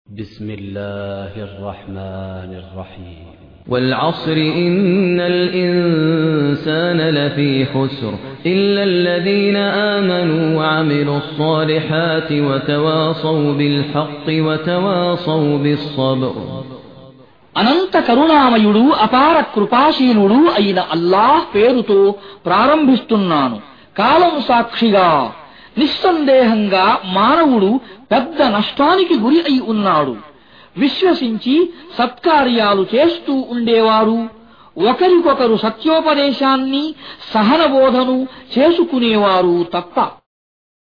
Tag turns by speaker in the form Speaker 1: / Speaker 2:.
Speaker 1: بسم الله الرحمن الرحيم
Speaker 2: والعصر إن الإنسان لفي خسر إلا الذين آمنوا وعملوا الصالحات وتواصوا بالحق وتواصوا بالصبر
Speaker 3: అనంత కరుణామయుడు అపార కృపాశీనుడు అయిన అల్లాహ్ పేరుతో ప్రారంభిస్తున్నాను కాలం సాక్షిగా నిస్సందేహంగా మానవుడు పెద్ద నష్టానికి గురి అయి ఉన్నాడు విశ్వసించి సత్కార్యాలు చేస్తూ ఉండేవారు ఒకరికొకరు సత్యోపదేశాన్ని సహనబోధను చేసుకునేవారు తప్ప